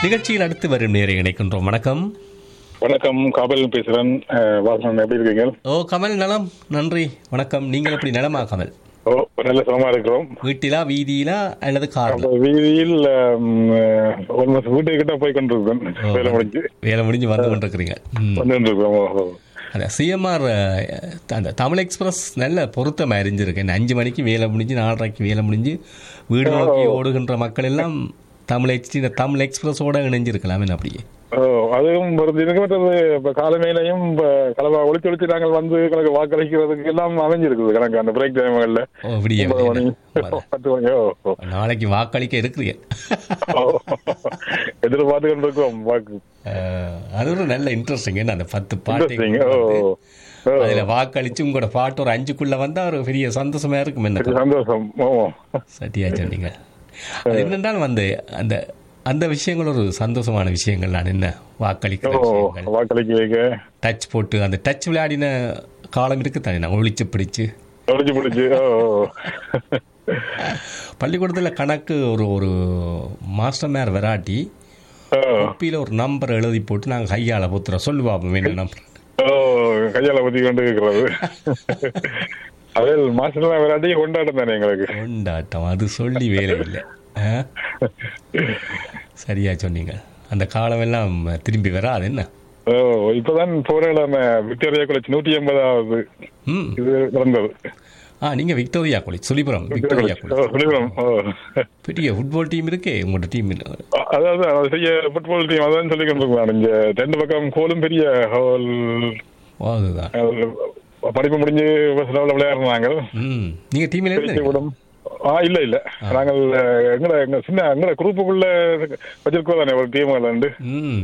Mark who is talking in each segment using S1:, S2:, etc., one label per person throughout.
S1: நிகழ்ச்சியில் அடுத்து வரும் நேரை இணைக்கின்றோம் வணக்கம்
S2: வணக்கம் காபல் பேசுறேன் அஹ், வாசன் எப்படி இருக்கீங்க
S1: ஓ கமல் நலம் நன்றி வணக்கம் நீங்கள் எப்படி நலமா கமல்
S2: ஓ நல்ல சுகமா இருக்கிறோம்
S1: வீட்டிலா வீதியிலா அல்லது கார்ல
S2: அப்ப வீதியில் ஆல்மோஸ்ட் வீட்டுக்கு கிட்ட போய் கொண்டிருக்கேன் வேலை முடிஞ்சு
S1: வேலை முடிஞ்சு வந்து கொண்டிருக்கிறீங்க ம்.
S2: வந்துட்டு இருக்கோம் ஓ, ஓ.
S1: அந்த சிஎம்ஆர் அந்த தமிழ் எக்ஸ்பிரஸ் நல்ல பொருத்தம் அறிஞ்சிருக்கு இந்த அஞ்சு மணிக்கு வேலை முடிஞ்சு நாலரைக்கு வேலை முடிஞ்சு வீடு நோக்கி ஓடுகின்ற மக்கள் எல்லாம் தமிழ் எக்ஸ் இந்த தமிழ் எக்ஸ்பிரஸோட இணைஞ்சிருக்கலாம் என்ன அப்படியே
S2: ஓ அதுவும் ஒரு தினக்கு மற்றது இப்ப காலமையிலையும் இப்ப கலவா ஒளிச்சு ஒளிச்சு நாங்கள் வந்து கணக்கு வாக்களிக்கிறதுக்கு எல்லாம் அமைஞ்சிருக்குது கணக்கு அந்த பிரேக் டைம்கள்ல
S1: ஓ விடிய
S2: ஒன்பது மணி
S1: விடிய.
S2: பத்து மணி ஓ ஓ.
S1: நாளைக்கு வாக்களிக்க இருக்கிறீங்க
S2: ஓ. எதிர்பார்த்து கொண்டிருக்கோம் வாக்கு
S1: அஹ், அது ஒரு நல்ல இன்ட்ரெஸ்டிங் என்ன அந்த பத்து பாட்டு
S2: Interesting. ஓ ஓ.
S1: அதுல வாக்களிச்சு உங்களோட பாட்டு ஒரு அஞ்சுக்குள்ள வந்தா ஒரு பெரிய சந்தோஷமா இருக்கும் என்ன
S2: சந்தோஷம் ஓ
S1: சட்டியா சொன்னீங்க அது என்னென்றால் வந்து அந்த அந்த விஷயங்கள் ஒரு சந்தோஷமான விஷயங்கள் நான் என்ன வாக்களிக்கிற
S2: ஓ
S1: விஷயங்கள்
S2: வாக்களிக்க வைக்க
S1: டச் போட்டு அந்த டச் விளையாடின காலம் இருக்கு தானே நான் ஒழிச்சு பிடிச்சு
S2: ஒளிச்சு பிடிச்சு ஓ ஓ.
S1: பள்ளிக்கூடத்தில் கணக்கு ஒரு ஒரு மாஸ்டர் மேர் வெராட்டி
S2: ஓ
S1: குப்பியில் ஒரு நம்பர் எழுதி போட்டு நாங்கள் கையால் புத்துறோம் சொல்லு பாப்போம் என்ன நம்பர்
S2: ஓ கையால ஊத்தி கொண்டு இருக்கிறது அதே மாஸ்டர் விளையாட்டி கொண்டாட்டம் தானே எங்களுக்கு
S1: கொண்டாட்டம் அது சொல்லி வேலை இல்லை ஆ? சரியா சொன்னீங்க அந்த காலமெல்லாம் திரும்பி வராது என்ன
S2: ஓ இப்பதான் போன கிழமை விக்டோரியா காலேஜ் நூற்றி எண்பதாவது
S1: ம்
S2: இது நடந்தது
S1: ஆ நீங்கள் Victoria college Chulipuram Victoria college
S2: ஓ, சொல்லிடுறோம். ஓ.
S1: பெரிய ஃபுட்பால் டீம் இருக்கே உங்களோட டீம்
S2: அதாவது அது பெரிய ஃபுட்பால் டீம் அதான் சொல்லி கொண்டிருக்கலாம் இங்க ரெண்டு பக்கம் கோலும் பெரிய ஹோல்
S1: அதுதான்
S2: படிப்பு முடிஞ்சு பஸ் லெவலில் விளையாடுறாங்க
S1: ம் நீங்கள் டீமில் இருந்து
S2: விடும் ஆ இல்ல இல்ல நாங்கள் அஹ், எங்கட எங்க சின்ன எங்கட குரூப்புக்குள்ள வச்சிருக்கோம் தானே ஒரு டீம் விளாண்டு
S1: ம்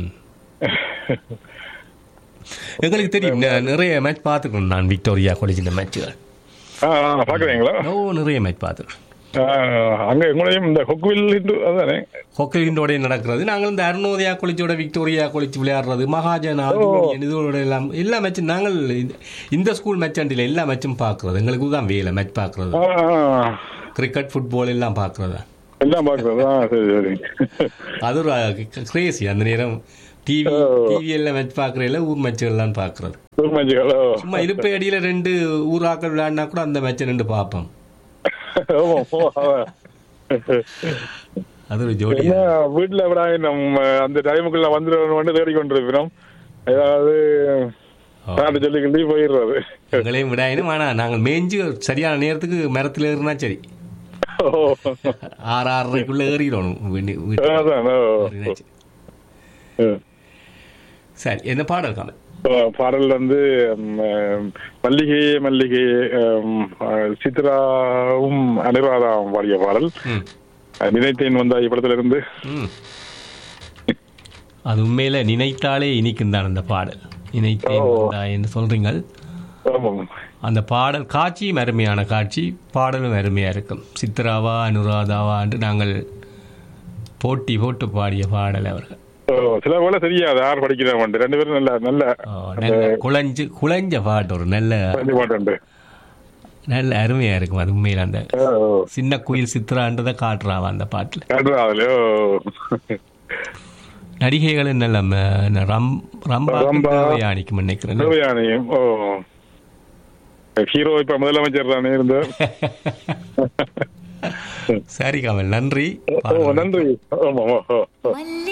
S1: எங்களுக்கு தெரியும் நெ- நிறைய மேட்ச் பார்த்துக்கணும் நான் விக்டோரியா காலேஜில் மேட்ச்சுகள்
S2: ஆ ஆ, பாக்குறீங்களா
S1: ஓ நிறைய மேட்ச் பார்த்துக்கணும்
S2: ஆ, அங்க எங்களையும் இந்த கொக்குவில் இண்டு அதானே
S1: ஹொக்கலிண்டோட நடக்கிறது நாங்கள் இந்த அருணோதயா காலேஜோட விக்டோரியா காலேஜ் விளையாடுறது மகாஜன் ஆதிமூலியன் இதோட எல்லாம் எல்லா மேட்சும் நாங்கள் இந்த- இந்த ஸ்கூல் மேட்ச் அண்டில் எல்லா மேட்சும் பார்க்கறது எங்களுக்கு தான் வேலை மேட்ச் பார்க்கறது
S2: ஆ, ஆ.
S1: கிரிக்கெட் ஃபுட்பால் எல்லாம் பார்க்கறது
S2: எல்லாம் பாக்குறது ஆ சரி சரி
S1: அது ஒரு கிரேசி அந்த நேரம் டிவி டிவி எல்லாம் மேட்ச் பார்க்கறதில்ல ஊர் மேட்ச்கள்லாம் பார்க்கறது
S2: ஒரு மேட்சுகள் ஓ
S1: சும்மா இருப்பை அடியில் ரெண்டு ஊராக்கள் விளையாடினா கூட அந்த மேட்சை ரெண்டு பார்ப்போம்
S2: ஓ, ஓ, அதான்.
S1: அது ஒரு ஜோடி
S2: என்ன வீட்டுல விட நம்ம அந்த டைமுக்குள்ள வந்துடுவோம் தேடி கொண்டிருக்கிறோம் ஏதாவது நாட்டு சொல்லி கிள்ளி போயிடுறது
S1: எங்களையும் விடாயினும் ஆனால் நாங்கள் மேய்ஞ்சு சரியான நேரத்துக்கு மரத்தில் ஏறினா சரி
S2: ஓ
S1: ஆறு ஆறரைக்குள்ள ஏறிடணும் வீட்டு- வீட்டு-
S2: அதான் ஓ.
S1: ஏறினாச்சு.
S2: ம்.
S1: சரி என்ன பாடல் காமல்
S2: இப்போ பாடல் வந்து ம், மல்லிகை மல்லிகை ம், சித்ராவும் அனுராதாவும் பாடிய பாடல்
S1: ம்
S2: நினைத்தேன் வந்த படத்துல இருந்து
S1: ம் அது உண்மையில நினைத்தாலே இனிக்கும் தான் அந்த பாடல் நினைத்தேன் வந்தா என்று சொல்றீங்கள்
S2: ஆமாம்
S1: அந்த பாடல் காட்சியும் அருமையான காட்சி பாடலும் அருமையா இருக்கும் சித்ராவா அனுராதாவா என்று நாங்கள் போட்டி போட்டு பாடிய பாடல் அவர்கள்
S2: ஓ, சில போல தெரியாது யார் படிக்கிறவன் ரெண்டு பேரும் நல்ல நல்ல
S1: ஓ, நல்ல குழஞ்சு குழஞ்ச பாட்டு ஒரு நல்ல
S2: குழந்தை பாட்டு
S1: நல்ல அருமையா இருக்கும் அது உண்மையில அந்த
S2: ஓ
S1: சின்ன குயில் சித்ரான்றதை காட்டுறாவா அந்த பாட்டுல
S2: அதுல ஓ
S1: நடிகைகளும் நல்ல ம- ரம் ரம்பா
S2: ரம்பா.
S1: யானிக்கும் நினைக்கிறேன்
S2: தேவயானியும் ஓ ஹீரோ இப்ப முதலமைச்சர் தானே இருந்தார்
S1: சரி கமல் நன்றி
S2: ஓ நன்றி ஆமா ஓ ஓ
S3: மல்லி